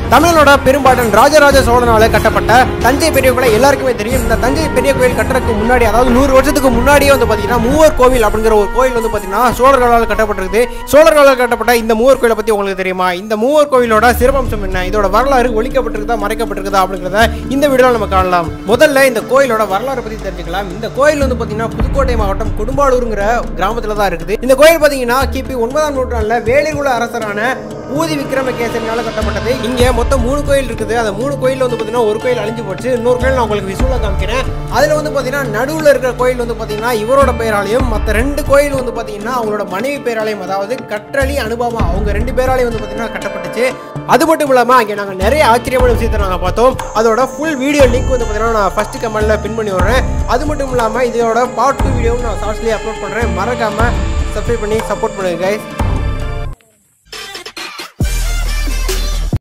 தமிழனோட பெரும்பாட்டன் ராஜராஜ சோழனால கட்டப்பட்ட தஞ்சை பெரிய கோயில் எல்லாருக்குமே தெரியும் இந்த தஞ்சை பெரிய கோயில் கட்டுறதுக்கு முன்னாடி அதாவது நூறு வருஷத்துக்கு முன்னாடியே வந்து பாத்தீங்கன்னா மூவர் கோவில் அப்படிங்கிற ஒரு கோயில் வந்து பாத்தீங்கன்னா சோழர்களால் கட்டப்பட்டிருக்குது சோழர்களால் கட்டப்பட்ட இந்த மூவர் கோயிலை பத்தி உங்களுக்கு தெரியுமா இந்த மூவர் கோயிலோட சிறப்பம்சம் என்ன இதோட வரலாறு ஒழிக்கப்பட்டிருக்குதா மறைக்கப்பட்டிருக்குதா அப்படிங்கிறத இந்த வீடியோல நம்ம காணலாம் முதல்ல இந்த கோயிலோட வரலாறு பத்தி தெரிஞ்சுக்கலாம் இந்த கோயில் வந்து பாத்தீங்கன்னா புதுக்கோட்டை மாவட்டம் கொடும்பாளூருங்கிற கிராமத்துல தான் இருக்குது இந்த கோயில் பாத்தீங்கன்னா கிபி ஒன்பதாம் நூற்றாண்டுல வேலிகுல அரசரான ஊதி விக்ரமகேசனால கட்டப்பட்டது இங்க மொத்தம் மூணு கோயில் இருக்குது அந்த மூணு கோயில் வந்து பாத்தீங்கன்னா ஒரு கோயில் அழிஞ்சு போச்சு இன்னொரு கோயில் நான் உங்களுக்கு விசுவலா காமிக்கிறேன் அதுல வந்து பாத்தீங்கன்னா நடுவுல இருக்கிற கோயில் வந்து பாத்தீங்கன்னா இவரோட பெயராலையும் மத்த ரெண்டு கோயில் வந்து பாத்தீங்கன்னா அவங்களோட மனைவி பேராலையும் அதாவது கற்றளி அனுபவமா அவங்க ரெண்டு பேராலையும் வந்து பாத்தீங்கன்னா கட்டப்பட்டுச்சு அது மட்டும் இல்லாம அங்க நாங்க நிறைய ஆச்சரியமான விஷயத்தை நாங்க பார்த்தோம் அதோட ஃபுல் வீடியோ லிங்க் வந்து பாத்தீங்கன்னா நான் ஃபர்ஸ்ட் கமெண்ட்ல பின் பண்ணி விடுறேன் அது மட்டும் இல்லாம இதோட பார்ட் டூ வீடியோவும் நான் ஷார்ட்ஸ்லயே அப்லோட் பண்றேன் மறக்காம சப்ஸ்கிரைப் பண்ணி சப்போர்ட் பண்ணுங்க guys